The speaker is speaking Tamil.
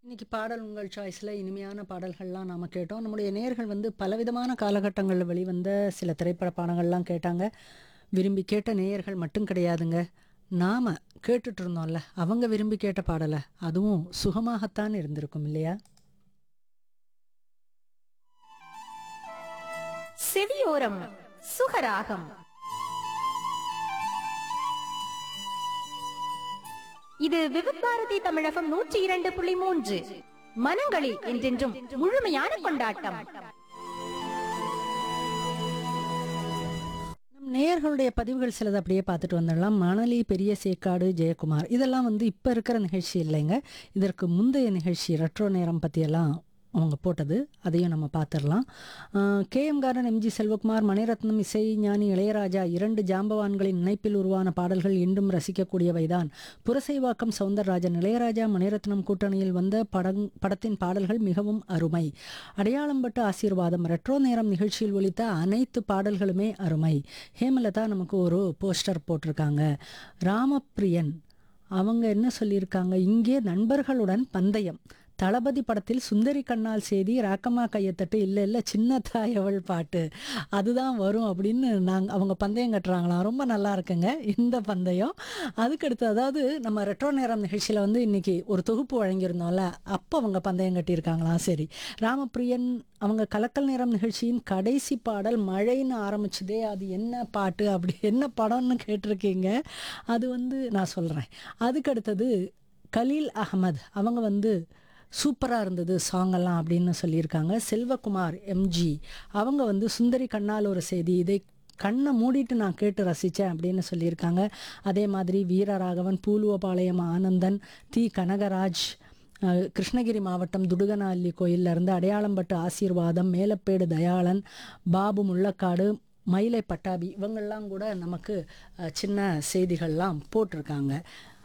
இன்னைக்கு பாடல் உங்கள் சாய்ஸில் இனிமையான பாடல்கள்லாம் நாம் கேட்டோம் நம்முடைய நேர்கள் வந்து பலவிதமான காலகட்டங்களில் வெளிவந்த சில திரைப்பட பாடங்கள்லாம் கேட்டாங்க விரும்பி கேட்ட நேயர்கள் மட்டும் கிடையாதுங்க நாம் கேட்டுட்டு இருந்தோம்ல அவங்க விரும்பி கேட்ட பாடலை அதுவும் சுகமாகத்தான் இருந்திருக்கும் இல்லையா செவியோரம் சுகராகம் இது விவிபாரதி தமிழகம் நூற்றி இரண்டு புள்ளி மூன்று மனங்களில் என்றென்றும் முழுமையான கொண்டாட்டம் நம் நேயர்களுடைய பதிவுகள் சிலது அப்படியே பார்த்துட்டு வந்துடலாம் மணலி பெரிய சேக்காடு ஜெயக்குமார் இதெல்லாம் வந்து இப்போ இருக்கிற நிகழ்ச்சி இல்லைங்க இதற்கு முந்தைய நிகழ்ச்சி ரெட்ரோ நேரம் பற்றியெல்லாம் அவங்க போட்டது அதையும் நம்ம பார்த்துடலாம் K M garden MG Selvakumar Maniratnam இசை ஞானி இளையராஜா இரண்டு ஜாம்பவான்களின் இணைப்பில் உருவான பாடல்கள் இன்றும் ரசிக்கக்கூடியவைதான் புரசைவாக்கம் சவுந்தரராஜன் இளையராஜா மணிரத்னம் கூட்டணியில் வந்த படங் படத்தின் பாடல்கள் மிகவும் அருமை அடையாளம் பட்டு ஆசீர்வாதம் ரெட்ரோ நேரம் நிகழ்ச்சியில் ஒலித்த அனைத்து பாடல்களுமே அருமை ஹேமலதா நமக்கு ஒரு போஸ்டர் போட்டிருக்காங்க ராமப்பிரியன் அவங்க என்ன சொல்லியிருக்காங்க இங்கே நண்பர்களுடன் பந்தயம் தளபதி படத்தில் சுந்தரி கண்ணால் செய்தி ராக்கம்மா கையத்தட்டு இல்லை இல்லை சின்ன தாயவள் பாட்டு அதுதான் வரும் அப்படின்னு நாங்கள் அவங்க பந்தயம் கட்டுறாங்களாம் ரொம்ப நல்லா இருக்குங்க இந்த பந்தயம் அதுக்கடுத்து அதாவது நம்ம ரெட்ரோ நேரம் நிகழ்ச்சியில் வந்து இன்னைக்கு ஒரு தொகுப்பு வழங்கியிருந்தோம்ல அப்போ அவங்க பந்தயம் கட்டியிருக்காங்களாம் சரி ராமப்பிரியன் அவங்க கலக்கல் நேரம் நிகழ்ச்சியின் கடைசி பாடல் மழைன்னு ஆரம்பிச்சதே அது என்ன பாட்டு அப்படி என்ன படம்னு கேட்டிருக்கீங்க அது வந்து நான் சொல்கிறேன் அதுக்கடுத்தது கலீல் அகமது அவங்க வந்து சூப்பராக இருந்தது சாங்கெல்லாம் அப்படின்னு சொல்லியிருக்காங்க செல்வகுமார் எம்ஜி அவங்க வந்து சுந்தரி கண்ணால் ஒரு செய்தி இதை கண்ணை மூடிட்டு நான் கேட்டு ரசித்தேன் அப்படின்னு சொல்லியிருக்காங்க அதே மாதிரி வீரராகவன் பூலுவபாளையம் ஆனந்தன் தி கனகராஜ் அஹ், கிருஷ்ணகிரி மாவட்டம் துடுகனால்லி கோயிலிருந்து அடையாளம்பட்டு ஆசீர்வாதம் மேலப்பேடு தயாளன் பாபு முள்ளக்காடு மயிலை பட்டாபி இவங்கெல்லாம் கூட நமக்கு அஹ், சின்ன செய்திகள்லாம் போட்டிருக்காங்க